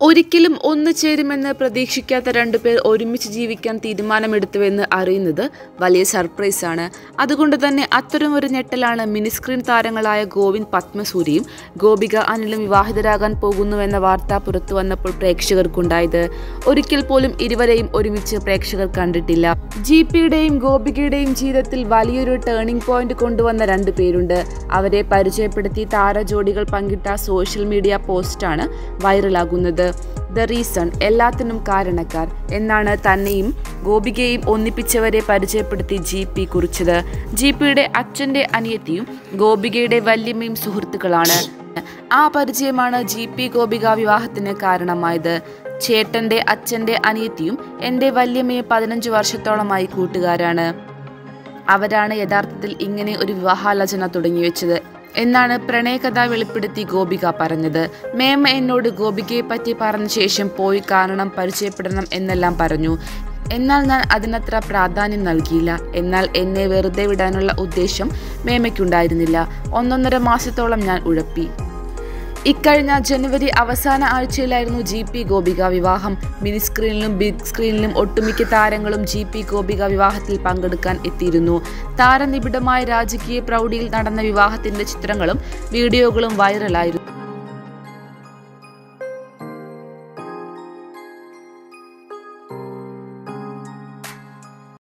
ഒരിക്കലും ഒന്നു ചേരുമെന്ന് പ്രതീക്ഷിക്കാത്ത രണ്ടുപേർ ഒരുമിച്ച് ജീവിക്കാൻ തീരുമാനമെടുത്തുവെന്ന് അറിയുന്നത് വലിയ സർപ്രൈസാണ് അതുകൊണ്ട് തന്നെ അത്തരമൊരു ഞെട്ടലാണ് മിനിസ്ക്രീൻ താരങ്ങളായ ഗോവിന്ദ് പത്മസൂരിയും ഗോപിക അനിലും വിവാഹിതരാകാൻ പോകുന്നുവെന്ന വാർത്ത പുറത്തു വന്നപ്പോൾ പ്രേക്ഷകർക്കുണ്ടായത് ഒരിക്കൽ പോലും ഇരുവരെയും ഒരുമിച്ച് പ്രേക്ഷകർ കണ്ടിട്ടില്ല ജി പിയുടെയും ഗോപികയുടെയും ജീവിതത്തിൽ വലിയൊരു ടേണിംഗ് പോയിന്റ് കൊണ്ടുവന്ന രണ്ടു പേരുണ്ട് അവരെ പരിചയപ്പെടുത്തി താരജോഡികൾ പങ്കിട്ട സോഷ്യൽ മീഡിയ പോസ്റ്റാണ് വൈറലാകുന്നത് ദ റീസൺ എല്ലാത്തിനും കാരണക്കാർ എന്നാണ് തന്നെയും ഗോപികയും ഒന്നിപ്പിച്ചവരെ പരിചയപ്പെടുത്തി ജി പി കുറിച്ചത് ജി പിയുടെ അച്ഛൻ്റെ അനിയത്തിയും ഗോപികയുടെ വല്യമ്മയും സുഹൃത്തുക്കളാണ് ആ പരിചയമാണ് ജി പി ഗോപിക വിവാഹത്തിന് കാരണമായത് ചേട്ടൻ്റെ അച്ഛൻ്റെ അനിയത്തിയും എൻ്റെ വല്യമ്മയെ പതിനഞ്ച് വർഷത്തോളമായി കൂട്ടുകാരാണ് അവരാണ് യഥാർത്ഥത്തിൽ ഇങ്ങനെ ഒരു വിവാഹാലോചന തുടങ്ങിവെച്ചത് എന്നാണ് പ്രണയകഥ വെളിപ്പെടുത്തി ഗോപിക പറഞ്ഞത് മേമ എന്നോട് ഗോപികയെ പറ്റി പറഞ്ഞ ശേഷം പോയി കാണണം പരിചയപ്പെടണം എന്നെല്ലാം പറഞ്ഞു എന്നാൽ ഞാൻ അതിനത്ര പ്രാധാന്യം നൽകിയില്ല എന്നാൽ എന്നെ വെറുതെ വിടാനുള്ള ഉദ്ദേശം മേമയ്ക്കുണ്ടായിരുന്നില്ല ഒന്നൊന്നര മാസത്തോളം ഞാൻ ഉഴപ്പി ഇക്കഴിഞ്ഞ ജനുവരി അവസാന ആഴ്ചയിലായിരുന്നു ജി പി ഗോപിക വിവാഹം മിനി സ്ക്രീനിലും ബിഗ് സ്ക്രീനിലും ഒട്ടുമിക്ക താരങ്ങളും ജി പി ഗോപിക വിവാഹത്തിൽ പങ്കെടുക്കാൻ എത്തിയിരുന്നു താരനിബിഡമായ രാജകീയ പ്രൗഢിയിൽ നടന്ന വിവാഹത്തിന്റെ ചിത്രങ്ങളും വീഡിയോകളും വൈറലായിരുന്നു